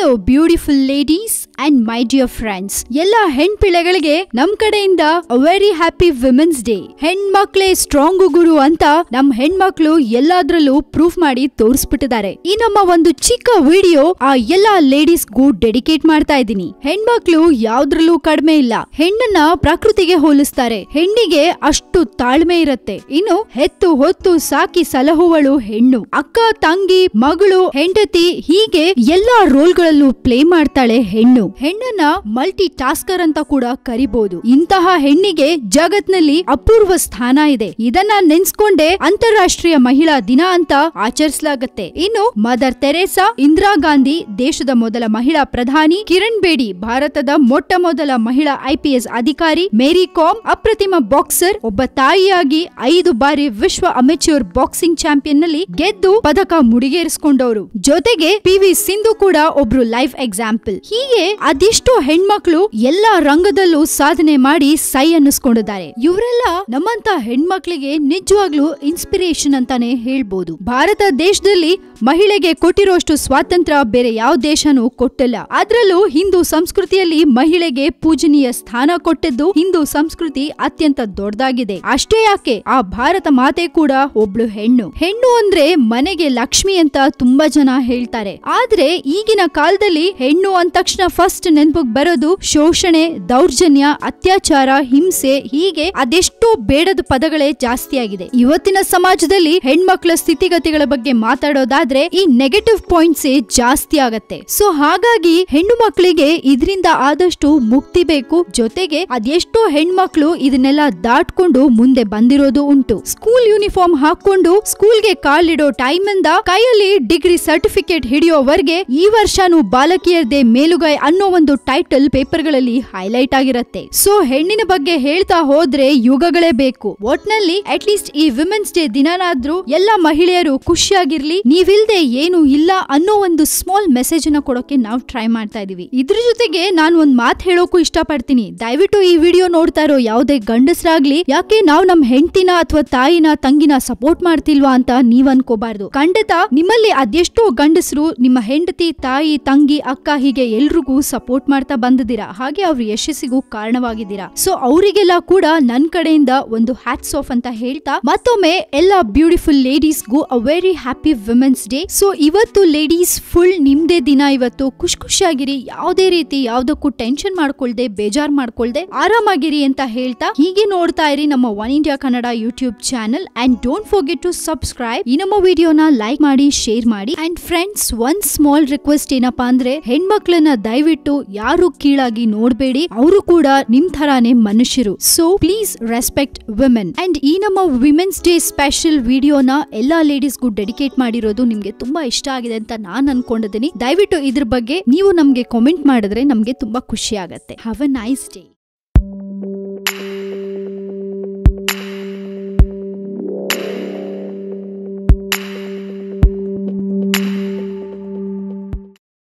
hello beautiful ladies and my dear friends ಎಲ್ಲ ಹೆಣ್ಪಿಳೆಗಳಿಗೆ ನಮ್ ಕಡೆಯಿಂದ ವೆರಿ ಹ್ಯಾಪಿ ವಿಮೆನ್ಸ್ ಡೇ ಹೆಣ್ಮಕ್ಳೇ ಸ್ಟ್ರಾಂಗ್ ಗುರು ಅಂತ ನಮ್ ಹೆಣ್ಮಕ್ಳು ಎಲ್ಲಾದ್ರಲ್ಲೂ ಪ್ರೂಫ್ ಮಾಡಿ ತೋರಿಸ್ಬಿಟ್ಟಿದ್ದಾರೆ ಈ ನಮ್ಮ ಒಂದು ಚಿಕ್ಕ ವಿಡಿಯೋ ಆ ಎಲ್ಲಾ ಲೇಡೀಸ್ಗೂ ಡೆಡಿಕೇಟ್ ಮಾಡ್ತಾ ಇದ್ದೀನಿ ಹೆಣ್ಮಕ್ಳು ಯಾವ್ದ್ರಲ್ಲೂ ಕಡಿಮೆ ಇಲ್ಲ ಹೆಣ್ಣನ್ನ ಪ್ರಕೃತಿಗೆ ಹೋಲಿಸ್ತಾರೆ ಹೆಣ್ಣಿಗೆ ಅಷ್ಟು ತಾಳ್ಮೆ ಇರತ್ತೆ ಇನ್ನು ಹೆತ್ತು ಹೊತ್ತು ಸಾಕಿ ಸಲಹುವಳು ಹೆಣ್ಣು ಅಕ್ಕ ತಂಗಿ ಮಗಳು ಹೆಂಡತಿ ಹೀಗೆ ಎಲ್ಲಾ ರೋಲ್ಗಳಲ್ಲೂ ಪ್ಲೇ ಮಾಡ್ತಾಳೆ ಹೆಣ್ಣು ಹೆಣ್ಣನ್ನ ಮಲ್ಟಿ ಟಾಸ್ಕರ್ ಅಂತ ಕೂಡ ಕರಿಬಹುದು ಇಂತಹ ಹೆಣ್ಣಿಗೆ ಜಗತ್ನಲ್ಲಿ ಅಪೂರ್ವ ಸ್ಥಾನ ಇದೆ ಇದನ್ನ ನೆನ್ಸ್ಕೊಂಡೇ ಅಂತಾರಾಷ್ಟ್ರೀಯ ಮಹಿಳಾ ದಿನ ಅಂತ ಆಚರಿಸಲಾಗತ್ತೆ ಇನ್ನು ಮದರ್ ತೆರೇಸಾ ಇಂದಿರಾ ಗಾಂಧಿ ದೇಶದ ಮೊದಲ ಮಹಿಳಾ ಪ್ರಧಾನಿ ಕಿರಣ್ ಬೇಡಿ ಭಾರತದ ಮೊಟ್ಟ ಮೊದಲ ಮಹಿಳಾ ಐಪಿಎಸ್ ಅಧಿಕಾರಿ ಮೇರಿ ಕಾಮ್ ಅಪ್ರತಿಮ ಬಾಕ್ಸರ್ ಒಬ್ಬ ತಾಯಿಯಾಗಿ ಐದು ಬಾರಿ ವಿಶ್ವ ಅಮೆಚ್ಯೂರ್ ಬಾಕ್ಸಿಂಗ್ ಚಾಂಪಿಯನ್ ನಲ್ಲಿ ಗೆದ್ದು ಪದಕ ಮುಡಿಗೇರಿಸಿಕೊಂಡವರು ಜೊತೆಗೆ ಪಿ ವಿ ಸಿಂಧು ಕೂಡ ಒಬ್ರು ಲೈಫ್ ಎಕ್ಸಾಂಪಲ್ ಹೀಗೆ ಅದೆಷ್ಟೋ ಹೆಣ್ಮಕ್ಳು ಎಲ್ಲಾ ರಂಗದಲ್ಲೂ ಸಾಧನೆ ಮಾಡಿ ಸೈ ಅನ್ನಿಸ್ಕೊಂಡಿದ್ದಾರೆ ಇವರೆಲ್ಲ ನಮ್ಮಂತ ಹೆಣ್ಮಕ್ಳಿಗೆ ನಿಜವಾಗ್ಲೂ ಇನ್ಸ್ಪಿರೇಷನ್ ಅಂತಾನೆ ಹೇಳ್ಬೋದು ಭಾರತ ದೇಶದಲ್ಲಿ ಮಹಿಳೆಗೆ ಕೊಟ್ಟಿರೋಷ್ಟು ಸ್ವಾತಂತ್ರ್ಯ ಬೇರೆ ಯಾವ ದೇಶನೂ ಕೊಟ್ಟಿಲ್ಲ ಅದ್ರಲ್ಲೂ ಹಿಂದೂ ಸಂಸ್ಕೃತಿಯಲ್ಲಿ ಮಹಿಳೆಗೆ ಪೂಜನೀಯ ಸ್ಥಾನ ಕೊಟ್ಟಿದ್ದು ಹಿಂದೂ ಸಂಸ್ಕೃತಿ ಅತ್ಯಂತ ದೊಡ್ಡದಾಗಿದೆ ಅಷ್ಟೇ ಯಾಕೆ ಆ ಭಾರತ ಮಾತೆ ಕೂಡ ಒಬ್ಳು ಹೆಣ್ಣು ಹೆಣ್ಣು ಅಂದ್ರೆ ಮನೆಗೆ ಲಕ್ಷ್ಮಿ ಅಂತ ತುಂಬಾ ಜನ ಹೇಳ್ತಾರೆ ಆದ್ರೆ ಈಗಿನ ಕಾಲದಲ್ಲಿ ಹೆಣ್ಣು ಅಂದ ತಕ್ಷಣ ಫಸ್ಟ್ ನೆನ್ಪಗ್ ಬರೋದು ಶೋಷಣೆ ದೌರ್ಜನ್ಯ ಅತ್ಯಾಚಾರ ಹಿಂಸೆ ಹೀಗೆ ಅದೆಷ್ಟೋ ಬೇಡದ ಪದಗಳೇ ಜಾಸ್ತಿ ಆಗಿದೆ ಇವತ್ತಿನ ಸಮಾಜದಲ್ಲಿ ಹೆಣ್ಮಕ್ಳ ಸ್ಥಿತಿಗತಿಗಳ ಬಗ್ಗೆ ಮಾತಾಡೋದಾದ್ರೆ ಈ ನೆಗೆಟಿವ್ ಪಾಯಿಂಟ್ಸ್ ಜಾಸ್ತಿ ಆಗತ್ತೆ ಸೊ ಹಾಗಾಗಿ ಹೆಣ್ಣು ಮಕ್ಕಳಿಗೆ ಇದರಿಂದ ಆದಷ್ಟು ಮುಕ್ತಿ ಬೇಕು ಜೊತೆಗೆ ಅದೆಷ್ಟೋ ಹೆಣ್ಮಕ್ಳು ಇದನ್ನೆಲ್ಲ ದಾಟ್ಕೊಂಡು ಮುಂದೆ ಬಂದಿರೋದು ಉಂಟು ಸ್ಕೂಲ್ ಯೂನಿಫಾರ್ಮ್ ಹಾಕೊಂಡು ಸ್ಕೂಲ್ಗೆ ಕಾಲಿಡೋ ಟೈಮ್ ಇಂದ ಕೈಯಲ್ಲಿ ಡಿಗ್ರಿ ಸರ್ಟಿಫಿಕೇಟ್ ಹಿಡಿಯೋವರೆಗೆ ಈ ವರ್ಷನೂ ಬಾಲಕಿಯರ್ದೇ ಮೇಲುಗೈ ಅನ್ನೋ ಒಂದು ಟೈಟಲ್ ಪೇಪರ್ಗಳಲ್ಲಿ ಹೈಲೈಟ್ ಆಗಿರತ್ತೆ ಸೊ ಹೆಣ್ಣಿನ ಬಗ್ಗೆ ಹೇಳ್ತಾ ಹೋದ್ರೆ ಯುಗಗಳೇ ಬೇಕು ಒಟ್ನಲ್ಲಿ ಅಟ್ ಲೀಸ್ಟ್ ಈ ವಿಮೆನ್ಸ್ ಡೇ ದಿನನಾದ್ರೂ ಎಲ್ಲ ಮಹಿಳೆಯರು ಖುಷಿಯಾಗಿರ್ಲಿ ನೀವಿಲ್ದೆ ಏನು ಇಲ್ಲ ಅನ್ನೋ ಒಂದು ಸ್ಮಾಲ್ ಮೆಸೇಜ್ ಅನ್ನ ಕೊಡೋಕೆ ನಾವು ಟ್ರೈ ಮಾಡ್ತಾ ಇದೀವಿ ಇದ್ರ ಜೊತೆಗೆ ನಾನು ಒಂದ್ ಮಾತ್ ಹೇಳೋಕು ಇಷ್ಟಪಡ್ತೀನಿ ದಯವಿಟ್ಟು ಈ ವಿಡಿಯೋ ನೋಡ್ತಾ ಇರೋ ಯಾವುದೇ ಗಂಡಸರಾಗ್ಲಿ ಯಾಕೆ ನಾವು ನಮ್ ಹೆಂಡತಿನ ಅಥವಾ ತಾಯಿನ ತಂಗಿನ ಸಪೋರ್ಟ್ ಮಾಡ್ತಿಲ್ವಾ ಅಂತ ನೀವ್ ಅನ್ಕೋಬಾರ್ದು ಖಂಡಿತ ನಿಮ್ಮಲ್ಲಿ ಅದೆಷ್ಟೋ ಗಂಡಸರು ನಿಮ್ಮ ಹೆಂಡತಿ ತಾಯಿ ತಂಗಿ ಅಕ್ಕ ಹೀಗೆ ಎಲ್ರಿಗೂ ಸಪೋರ್ಟ್ ಮಾಡ್ತಾ ಬಂದಿದ್ದೀರಾ ಹಾಗೆ ಅವ್ರ ಯಶಸ್ಸಿಗೂ ಕಾರಣವಾಗಿದ್ದೀರಾ ಸೊ ಅವರಿಗೆಲ್ಲ ಕೂಡ ನನ್ ಕಡೆಯಿಂದ ಒಂದು ಹ್ಯಾಟ್ಸ್ ಆಫ್ ಅಂತ ಹೇಳ್ತಾ ಮತ್ತೊಮ್ಮೆ ಎಲ್ಲ ಬ್ಯೂಟಿಫುಲ್ ಲೇಡೀಸ್ಗೂ uh very happy women's day so ಇವತ್ತು ಲೇಡೀಸ್ ಫುಲ್ ನಿಮ್ದೇ ದಿನ ಇವತ್ತು ಖುಷಿ ಖುಷಿಯಾಗಿರಿ ಯಾವುದೇ ರೀತಿ ಯಾವ್ದಕ್ಕೂ ಟೆನ್ಷನ್ ಮಾಡ್ಕೊಳ್ದೆ ಬೇಜಾರ್ ಮಾಡ್ಕೊಳ್ದೆ ಆರಾಮಾಗಿರಿ ಅಂತ ಹೇಳ್ತಾ ಹೀಗೆ ನೋಡ್ತಾ ಇರಿ ನಮ್ಮ one India Kannada YouTube channel and don't forget to subscribe ಈ ನಮ್ಮ ವಿಡಿಯೋನ ಲೈಕ್ ಮಾಡಿ ಶೇರ್ ಮಾಡಿ and friends one small request ಏನಪ್ಪಾ ಅಂದ್ರೆ ಹೆಣ್ಮಕ್ಳನ್ನ ದಯವಿಟ್ಟು ಯಾರು ಕೀಳಾಗಿ ನೋಡ್ಬೇಡಿ ಅವರು ಕೂಡ ನಿಮ್ ತರಾನೇ ಮನುಷ್ಯರು so please respect women and ಈ ನಮ್ಮ ವಿಮೆನ್ಸ್ ಡೇ ಸ್ಪೆಷಲ್ ವಿಡಿಯೋನ ಎಲ್ಲಾ ಲೇಡೀಸ್ಗೂ ಡೆಡಿಕೇಟ್ ಮಾಡಿರೋದು ನಿಮ್ಗೆ ತುಂಬಾ ಇಷ್ಟ ಆಗಿದೆ ಅಂತ ನಾನ್ ಅನ್ಕೊಂಡಿದ್ದೀನಿ ದಯವಿಟ್ಟು ಇದ್ರ ಬಗ್ಗೆ ನೀವು ನಮ್ಗೆ ಕಾಮೆಂಟ್ ಮಾಡಿದ್ರೆ ನಮ್ಗೆ ತುಂಬಾ ಖುಷಿ ಆಗತ್ತೆ ಹ್ಯಾವ್ ಅ ನೈಸ್ ಡೇ